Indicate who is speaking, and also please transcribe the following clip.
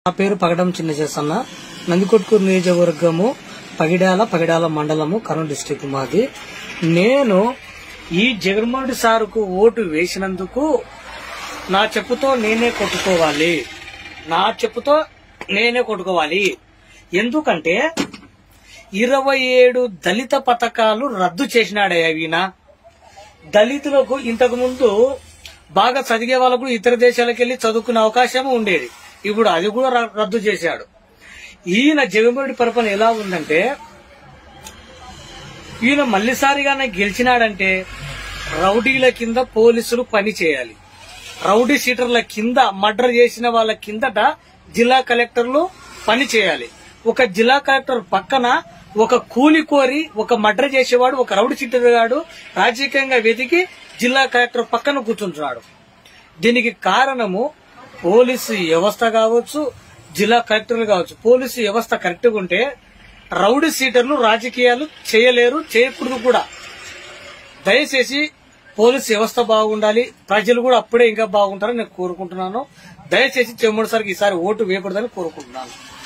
Speaker 1: నా పేరు పగడం చిన్న చేసన్న నందికొట్కూరు నియోజకవర్గము పగిడాల పగిడాల మండలము కర్నూలు డిస్టిక్ మాది నేను ఈ జగన్మోహన్ రెడ్డి సార్కు ఓటు వేసినందుకు నా చెప్పుతో నేనే కొట్టుకోవాలి నా చెప్పుతో నేనే కొట్టుకోవాలి ఎందుకంటే ఇరవై ఏడు దళిత పథకాలు రద్దు చేసినాడే అవిన దళితులకు ఇంతకు ముందు బాగా చదివే వాళ్ళకు ఇతర దేశాలకు వెళ్లి చదువుకునే అవకాశం ఉండేది ఇప్పుడు అది కూడా ర- రద్దు చేశాడు ఈయన జగన్మోహన్ రెడ్డి పరిపాలన ఎలా ఉందంటే ఈయన మళ్ళీసారిగానే గెలిచినాడంటే రౌడీల కింద పోలీసులు పని చేయాలి రౌడీ సీటర్ల కింద మర్డర్ చేసిన వాళ్ళ కిందట జిల్లా కలెక్టర్లు పని చేయాలి ఒక జిల్లా కలెక్టర్ పక్కన ఒక కూలి కోరి ఒక మర్డర్ చేసేవాడు ఒక రౌడీ సీటర్ గాడు రాజకీయంగా వెతికి జిల్లా కలెక్టర్ పక్కన కూర్చుంటున్నాడు దీనికి కారణము పోలీసు వ్యవస్థ కావచ్చు జిల్లా కలెక్టర్లు కావచ్చు పోలీసు వ్యవస్థ కరెక్ట్గా ఉంటే రౌడీ సీటర్లు రాజకీయాలు చేయలేరు చేయకూడదు కూడా దయచేసి పోలీసు వ్యవస్థ బాగుండాలి ప్రజలు కూడా అప్పుడే ఇంకా బాగుంటారని నేను కోరుకుంటున్నాను దయచేసి చెమ్మడి సార్కి ఈసారి ఓటు వేయకూడదని కోరుకుంటున్నాను